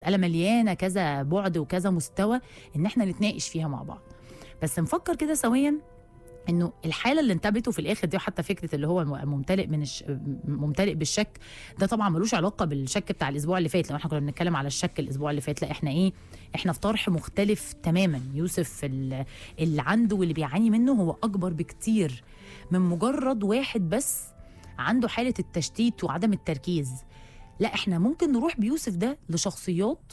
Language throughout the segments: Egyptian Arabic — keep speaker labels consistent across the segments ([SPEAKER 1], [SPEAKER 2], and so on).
[SPEAKER 1] مساله مليانه كذا بعد وكذا مستوى ان احنا نتناقش فيها مع بعض بس نفكر كده سويا انه الحاله اللي انتابته في الاخر دي وحتى فكره اللي هو ممتلئ من الش... ممتلئ بالشك ده طبعا ملوش علاقه بالشك بتاع الاسبوع اللي فات لو احنا كنا بنتكلم على الشك الاسبوع اللي فات لا احنا ايه احنا في طرح مختلف تماما يوسف ال- اللي عنده واللي بيعاني منه هو اكبر بكتير من مجرد واحد بس عنده حاله التشتيت وعدم التركيز لا احنا ممكن نروح بيوسف ده لشخصيات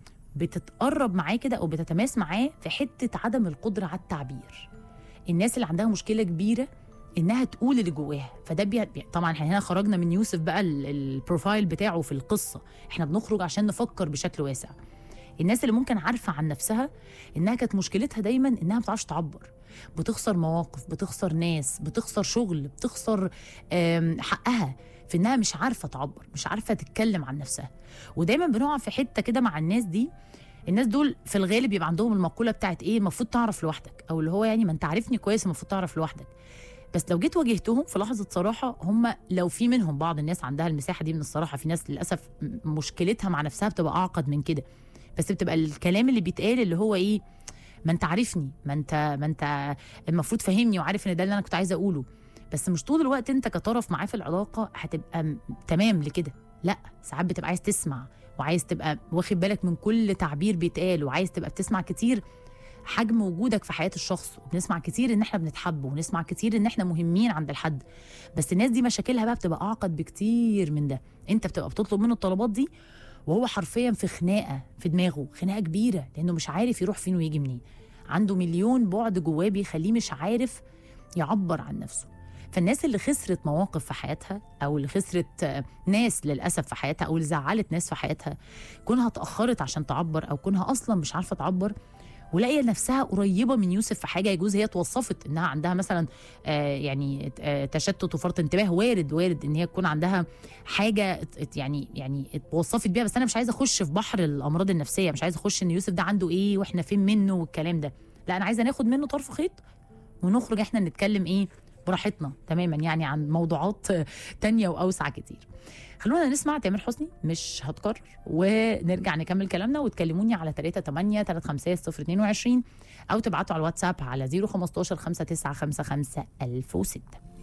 [SPEAKER 1] بتتقرب معاه كده او بتتماس معاه في حته عدم القدره على التعبير الناس اللي عندها مشكله كبيره انها تقول اللي جواها فده بي... بي- طبعا احنا هنا خرجنا من يوسف بقى ال- البروفايل بتاعه في القصه احنا بنخرج عشان نفكر بشكل واسع الناس اللي ممكن عارفه عن نفسها انها كانت مشكلتها دايما انها ما بتعرفش تعبر بتخسر مواقف بتخسر ناس بتخسر شغل بتخسر آم، حقها في انها مش عارفه تعبر مش عارفه تتكلم عن نفسها ودايما بنقع في حته كده مع الناس دي الناس دول في الغالب يبقى عندهم المقوله بتاعت ايه المفروض تعرف لوحدك او اللي هو يعني ما انت عارفني كويس المفروض تعرف لوحدك بس لو جيت واجهتهم في لحظه صراحه هم لو في منهم بعض الناس عندها المساحه دي من الصراحه في ناس للاسف م- مشكلتها مع نفسها بتبقى اعقد من كده بس بتبقى الكلام اللي بيتقال اللي هو ايه ما انت عارفني ما انت ما انت المفروض فاهمني وعارف ان ده اللي انا كنت عايزه اقوله بس مش طول الوقت انت كطرف معاه في العلاقه هتبقى م- تمام لكده لا ساعات بتبقى عايز تسمع وعايز تبقى واخد بالك من كل تعبير بيتقال وعايز تبقى بتسمع كتير حجم وجودك في حياه الشخص وبنسمع كتير ان احنا بنتحب ونسمع كتير ان احنا مهمين عند الحد بس الناس دي مشاكلها بقى بتبقى اعقد بكتير من ده انت بتبقى بتطلب منه الطلبات دي وهو حرفيا في خناقه في دماغه خناقه كبيره لانه مش عارف يروح فين ويجي منين عنده مليون بعد جواه بيخليه مش عارف يعبر عن نفسه فالناس اللي خسرت مواقف في حياتها او اللي خسرت آه، ناس للاسف في حياتها او اللي زعلت ناس في حياتها كونها اتاخرت عشان تعبر او كونها اصلا مش عارفه تعبر ولاقيه نفسها قريبه من يوسف في حاجه يجوز هي اتوصفت انها عندها مثلا آه يعني آه تشتت وفرط انتباه وارد وارد ان هي تكون عندها حاجه ات- ات- يعني يعني اتوصفت بيها بس انا مش عايزه اخش في بحر الامراض النفسيه مش عايزه اخش ان يوسف ده عنده ايه واحنا فين منه والكلام ده لا انا عايزه ناخد منه طرف خيط ونخرج احنا نتكلم ايه براحتنا تماما يعني عن موضوعات تانية واوسع كتير خلونا نسمع تامر حسني مش هتكرر ونرجع نكمل كلامنا وتكلموني على 3 8 3 5 0 22 او تبعتوا على الواتساب على 015 595 1006